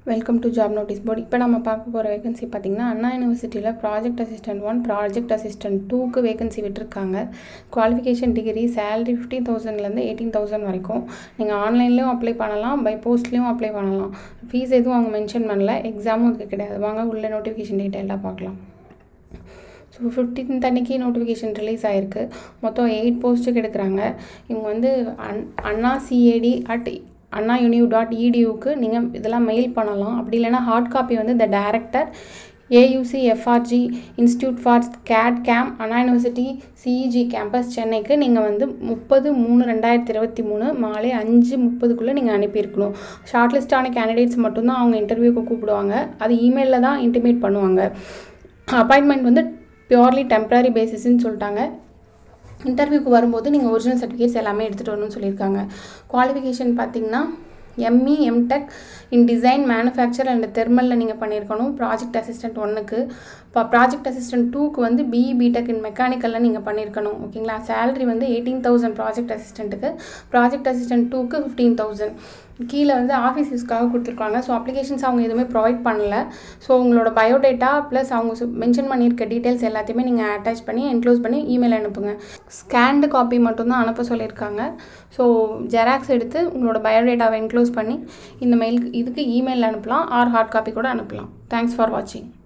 welcome to job notice board இப்போ நம்ம பார்க்க போகிற வேகன்சி பார்த்திங்கன்னா அண்ணா யூனிவர்சிட்டியில் project assistant one project assistant டூக்கு வேகன்சி விட்டுருக்காங்க குவாலிஃபிகேஷன் டிகிரி சேலரி ஃபிஃப்டீன் தௌசண்ட்லேருந்து எயிட்டீன் தௌசண்ட் வரைக்கும் நீங்கள் ஆன்லைன்லேயும் அப்ளை பண்ணலாம் பை போஸ்ட்லேயும் அப்ளை பண்ணலாம் ஃபீஸ் எதுவும் அவங்க மென்ஷன் பண்ணல எக்ஸாமும் அதுக்கு கிடையாது வாங்க உள்ள நோட்டிஃபிகேஷன் டீட்டெயிலாக பார்க்கலாம் ஸோ ஃபிஃப்டீன்த் அன்னைக்கு நோட்டிஃபிகேஷன் ரிலீஸ் ஆகிருக்கு மொத்தம் எயிட் போஸ்ட்டுக்கு எடுக்கிறாங்க இவங்க வந்து அன் Anna CAD at Anna univ dot இடியூக்கு நீங்கள் இதெல்லாம் மெயில் பண்ணலாம் அப்படி இல்லைனா ஹார்ட் காப்பி வந்து the director AUC FRG institute for CAD CAM Anna university CEG campus சென்னைக்கு நீங்கள் வந்து முப்பது மூணு ரெண்டாயிரத்தி இருபத்தி மூணு மாலை அஞ்சு முப்பதுக்குள்ளே நீங்கள் அனுப்பியிருக்கணும் ஷார்ட் லிஸ்டான கேண்டிடேட்ஸ் மட்டும்தான் அவங்க இன்டர்வியூக்கு கூப்பிடுவாங்க அது இமெயிலில் தான் இன்டிமேட் பண்ணுவாங்க அப்பாயின்மெண்ட் வந்து பியூர்லி டெம்ப்ரரி பேசிஸ்ன்னு சொல்லிட்டாங்க இன்டர்வியூக்கு வரும்போது நீங்கள் ஒரிஜினல் சர்டிஃபிகேட்ஸ் எல்லாமே எடுத்துகிட்டு வரணும்னு சொல்லியிருக்காங்க குவாலிஃபிகேஷன் பார்த்தீங்கன்னா ME MTech in design manufacture and தெர்மலில் நீங்கள் பண்ணியிருக்கணும் ப்ராஜெக்ட் அசிஸ்டன்ட் ஒன்றுக்கு இப்போ ப்ராஜெக்ட் அசிஸ்டன்ட் டூக்கு வந்து பிஇ பிடெக் இன் மெக்கானிக்கலில் நீங்கள் பண்ணியிருக்கணும் ஓகேங்களா சேலரி வந்து எயிட்டீன் தௌசண்ட் ப்ராஜெக்ட் அசிஸ்டண்ட்டுக்கு ப்ராஜெக்ட் அசிஸ்டன்ட் டூக்கு ஃபிஃப்டீன் தௌசண்ட் கீழே வந்து ஆஃபீஸ் யூஸ்க்காக கொடுத்துருக்காங்க ஸோ அப்ளிகேஷன்ஸ் அவங்க எதுவுமே ப்ரொவைட் பண்ணல ஸோ உங்களோட பயோடேட்டா ப்ளஸ் அவங்க மென்ஷன் பண்ணியிருக்க டீட்டெயில்ஸ் எல்லாத்தையுமே நீங்கள் அட்டாச் பண்ணி என்க்ளோஸ் பண்ணி இமெயில் அனுப்புங்க ஸ்கேன்டு காப்பி மட்டும்தான் அனுப்ப சொல்லியிருக்காங்க ஸோ ஜெராக்ஸ் எடுத்து உங்களோட பயோடேட்டாவை என்க்ளோஸ் பண்ணி இந்த மெயில் இதுக்கு இமெயில் அனுப்பலாம் ஆர் ஹார்ட் காப்பி கூட அனுப்பலாம் தேங்க்ஸ் ஃபார் வாட்சிங்